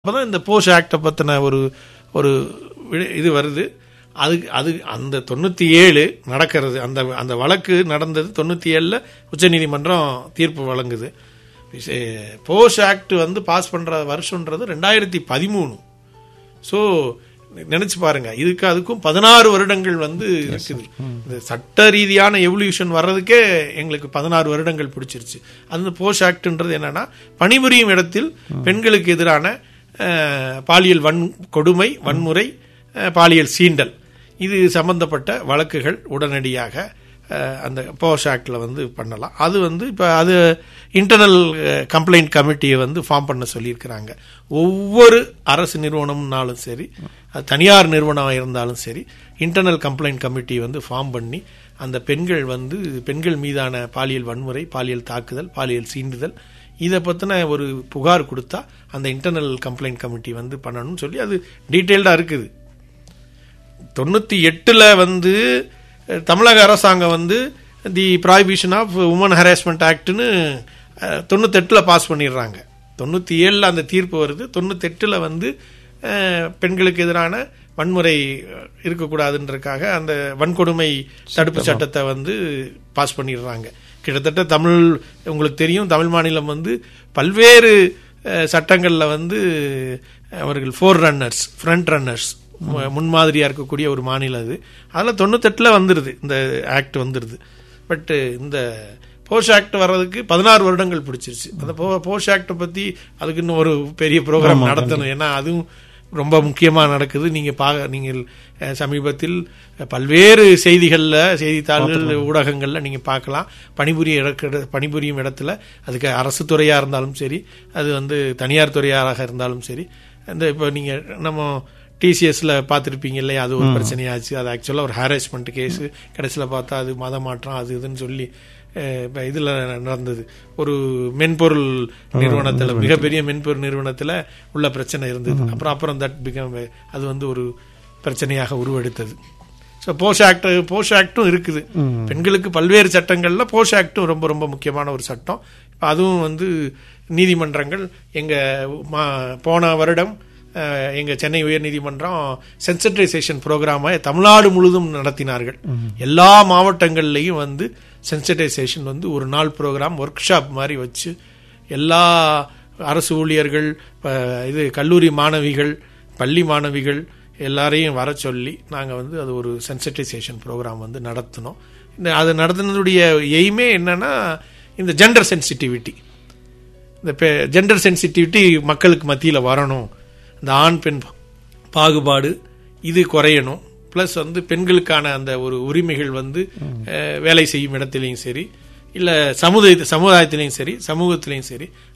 அப்பதான் இந்த போஷ் ஆக்டை பத்தின ஒரு ஒரு வி- இது வருது அது அது அந்த தொண்ணூத்தி ஏழு நடக்கிறது அந்த அந்த வழக்கு நடந்தது தொண்ணூத்தி ஏழுல உச்சநீதிமன்றம் தீர்ப்பு வழங்குது போஷ் ஆக்ட் வந்து பாஸ் பண்ற வருஷம்ன்றது ரெண்டாயிரத்தி பதிமூணு ஸோ நினைச்சு பாருங்க இதுக்கு அதுக்கும் பதினாறு வருடங்கள் வந்து இருக்குது இந்த சட்ட ரீதியான எவல்யூஷன் வர்றதுக்கே எங்களுக்கு பதினாறு வருடங்கள் பிடிச்சிருச்சு அந்த போஷ் ஆக்ட்ன்றது என்னன்னா பணிபுரியும் இடத்தில் பெண்களுக்கு எதிரான அஹ், பாலியல் வன் கொடுமை வன்முறை அஹ், பாலியல் சீண்டல் இது சம்பந்தப்பட்ட வழக்குகள் உடனடியாக அஹ், அந்த போஷ் ஆக்டில் வந்து பண்ணலாம் அது வந்து இப்போ அது இன்டர்னல் கம்ப்ளைண்ட் கமிட்டியை வந்து ஃபார்ம் பண்ண சொல்லியிருக்கிறாங்க ஒவ்வொரு அரசு நிறுவனம்னாலும் சரி அது தனியார் நிறுவனம் இருந்தாலும் சரி இன்டர்னல் கம்ப்ளைண்ட் கமிட்டியை வந்து ஃபார்ம் பண்ணி அந்த பெண்கள் வந்து பெண்கள் மீதான பாலியல் வன்முறை பாலியல் தாக்குதல் பாலியல் சீண்டுதல் இதை பற்றின ஒரு புகார் கொடுத்தா அந்த இன்டர்னல் கம்ப்ளைண்ட் கமிட்டி வந்து பண்ணணும்னு சொல்லி அது டீட்டெயில்டாக இருக்குது தொண்ணூற்றி எட்டில் வந்து அஹ், தமிழக அரசாங்கம் வந்து the prohibition of women harassment ஆக்ட்னு தொண்ணூத்தெட்டில் பாஸ் பண்ணிடுறாங்க தொண்ணூற்றி ஏழில் அந்த தீர்ப்பு வருது தொண்ணூத்தெட்டில் வந்து அஹ், பெண்களுக்கு எதிரான வன்முறை அஹ், இருக்கக்கூடாதுன்றதுக்காக அந்த வன்கொடுமை தடுப்பு சட்டத்தை வந்து பாஸ் பண்ணிடுறாங்க கிட்டத்தட்ட தமிழ் உங்களுக்கு தெரியும் தமிழ் மாநிலம் வந்து பல்வேறு அஹ், சட்டங்கள்ல வந்து அவர்கள் ஃபோர் ரன்னர்ஸ் ஃப்ரண்ட் ரன்னர்ஸ் முன்மாதிரியா இருக்கக்கூடிய ஒரு மாநிலம் அது அதில் தொண்ணூத்தெட்டில் வந்துருது இந்த ஆக்ட் வந்துருது பட் இந்த போஷ் ஆக்ட் வர்றதுக்கு பதினாறு வருடங்கள் பிடிச்சிருச்சு அந்த போ- போஷ் ஆக்டை பத்தி அதுக்கு இன்னும் ஒரு பெரிய ப்ரோக்ராம் நடத்தணும் ஏன்னா அதுவும் ரொம்ப முக்கியமா நடக்குது நீங்க பா நீங்கள் அஹ், சமீபத்தில் பல்வேறு செய்திகள்ல செய்தித்தாள்கள் ஊடகங்கள்ல நீங்க பார்க்கலாம் பணிபுரிய இடக்க பணிபுரியும் இடத்துல அதுக்கு அரசு துறையா இருந்தாலும் சரி அது வந்து தனியார் துறையாக இருந்தாலும் சரி அந்த இப்போ நீங்க நம்ம டிசிஎஸ்ல பார்த்துருப்பீங்க இல்லையா அது ஒரு பிரச்சனையாச்சு அது ஆக்சுவலாக ஒரு ஹாரஸ்மெண்ட் கேஸ் கடைசியில் பார்த்தா அது மத மாற்றம் அது இதுன்னு சொல்லி அஹ், இப்ப இதுல நடந்தது ஒரு மென்பொருள் நிறுவனத்துல மிகப்பெரிய மென்பொருள் நிறுவனத்துல உள்ள பிரச்சனை இருந்தது அப்புறம் அப்புறம் தட் பிகம் அது வந்து ஒரு பிரச்சனையாக உருவெடுத்தது ஸோ போஷ் ஆக்ட் போஷ் ஆக்டும் இருக்குது பெண்களுக்கு பல்வேறு சட்டங்கள்ல போஷ் ஆக்டும் ரொம்ப ரொம்ப முக்கியமான ஒரு சட்டம் இப்ப அதுவும் வந்து நீதிமன்றங்கள் எங்க மா- போன வருடம் அஹ், எங்க சென்னை உயர்நீதிமன்றம் சென்சிட்டைசேஷன் ப்ரோக்ராமை தமிழ்நாடு முழுதும் நடத்தினார்கள் எல்லா மாவட்டங்கள்லையும் வந்து சென்சிட்டைசேஷன் வந்து ஒரு நாள் ப்ரோக்ராம் ஒர்க் ஷாப் மாதிரி வச்சு எல்லா அரசு ஊழியர்கள் ப- இது கல்லூரி மாணவிகள் பள்ளி மாணவிகள் எல்லாரையும் வர சொல்லி நாங்கள் வந்து அது ஒரு சென்சிட்டைசேஷன் ப்ரோக்ராம் வந்து நடத்தினோம் இந்த அது நடத்தினதுடைய எய்மே என்னன்னா இந்த ஜெண்டர் சென்சிட்டிவிட்டி இந்த ஜெண்டர் சென்சிட்டிவிட்டி மக்களுக்கு மத்தியில் வரணும் இந்த ஆண் பெண் பாகுபாடு இது குறையணும் ப்ளஸ் வந்து பெண்களுக்கான அந்த ஒரு உரிமைகள் வந்து அஹ், வேலை செய்யும் இடத்திலையும் சரி இல்லை சமுதாய சமுதாயத்திலையும் சரி சமூகத்திலையும் சரி